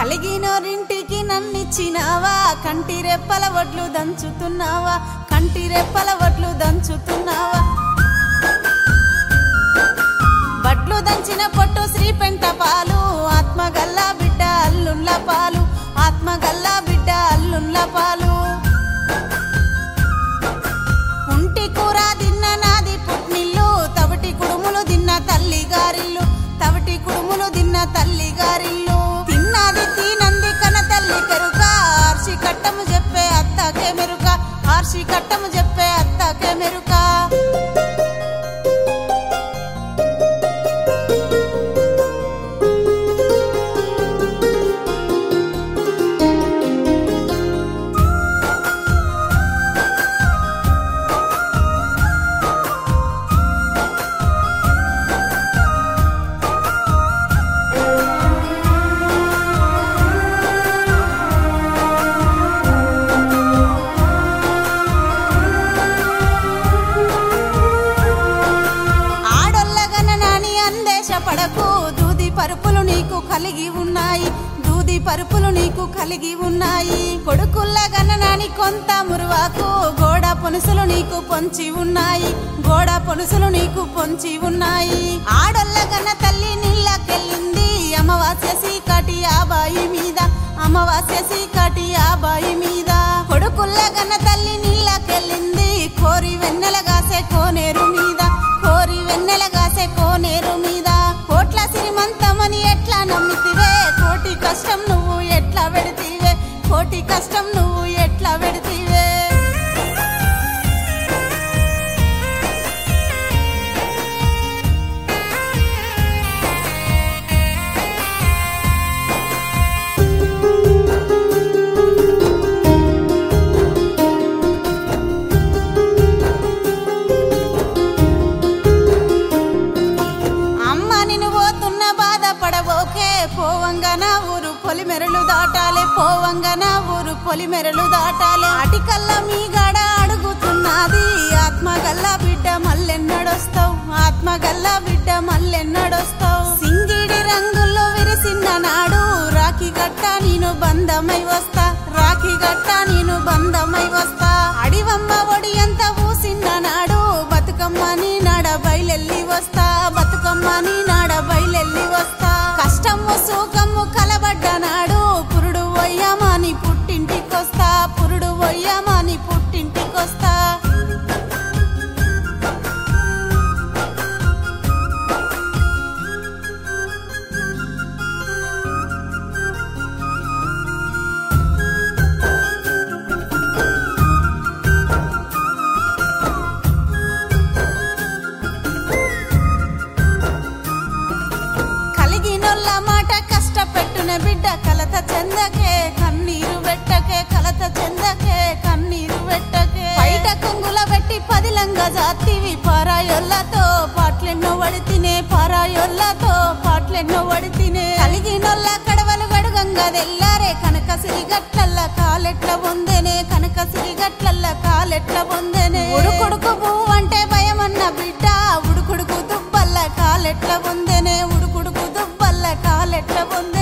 కలిగినోరింటికి నన్నిచ్చినావా కంటి రెప్పల వడ్లు దంచుతున్నావా కంటి రెప్పల వడ్లు దంచుతున్నావా వడ్లు దంచిన పొట్టు శ్రీ పెంట పాలు ఆత్మగల్లా బిడ్డ అల్లుళ్ళ పాలు ఆత్మగల్లా బిడ్డ అల్లుళ్ళ పాలు ఉంటి కూర తిన్న నాది పుట్నిల్లు తవటి కుడుములు తిన్న తల్లి గారిల్లు తవటి కుడుములు తిన్న తల్లి గారిల్లు తిన్నది తినంది కన తల్లి కెరుక ఆర్షి కట్టము చెప్పే అత్తకే మెరుక ఆర్షి కట్టము చెప్పే అత్తకే మెరుక ఆడొల్లగన నాని అందేశ పడకు దూది పరుపులు నీకు కలిగి ఉన్నాయి దూది పరుపులు నీకు కలిగి ఉన్నాయి కొడుకుల్లగన నాని కొంత మురువాకు గోడ పొనుసులు నీకు పొంచి ఉన్నాయి గోడ పొనుసులు నీకు పొంచి ఉన్నాయి ఆడొల్లగన తల్లి నీళ్ళకెళ్ళింది అమావాస్య సీకటి ఆ బాయి మీద అమావాస్య సీకటి ఆ బాయి మీద కొడుకుల్లగన తల్లి నీళ్ళకెళ్ళింది కోరి వెన్నెల గాసే కోనేరు మీద కోరి వెన్నెల గాసే కోనేరు మీద కోట్ల శ్రీమంతమని ఎట్లా నమ్మితివే కోటి కష్టం నువ్వు ఎట్లా పెడితివే కోటి కష్టం నువ్వు ఎట్లా పెడితివే అమ్మ నిన్ను పోతున్న బాధపడబోకే పోవంగా నా ఊరు పొలిమెరలు దాటాలే పోవంగా నా ఊరు పొలిమెరలు దాటాలే అటికల్లా మీ గడ అడుగుతున్నది ఆత్మగల్లా బిడ్డ మల్లెన్నడొస్తావు ఆత్మగల్లా బిడ్డ మల్లెన్నడొస్తావు సింగిడి రంగుల్లో విరిసిన నాడు రాఖీ గట్ట నేను బంధమై వస్తా రాఖీ గట్ట నేను బంధమై వస్తా అడివమ్మ ఒడి ఎంత ఊసిన నాడు బతుకమ్మ నీ నాడ బయలెల్లి వస్తా బతుకమ్మ నీ నాడ బయలెల్లి వస్తా కష్టము సుఖము కలబడ్డ నాడు పురుడు వయ్యమాని పుట్టింటికొస్తా పురుడు వయ్యమాని పుట్టింటికొస్తా కలిగినొల్ల మాట కష్టపెట్టున బిడ్డ కలత చెందకే కన్నీరు పెట్టకే కలత చెందకే కన్నీరు పెట్టకే బయట కొంగుల పెట్టి పదిలంగా జాతివి పారాయొల్లతో పాటలెన్నో వడి తినే పారాయొల్లతో పాటలెన్నో వడి తినే కలిగినొల్ల కడవలు గడుగంగా తెల్లారే కనక సిరిగట్లల్ల కాలెట్ల పొందెనే కనక సిరిగట్లల్ల కాలెట్ల పొందెనే ఉడుకుడుకు పువ్వు అంటే భయమన్న బిడ్డ ఉడుకుడుకు దుబ్బల్ల కాలెట్ల పొందెనే ఉడుకుడుకు దుబ్బల్ల కాలెట్ల పొందెనే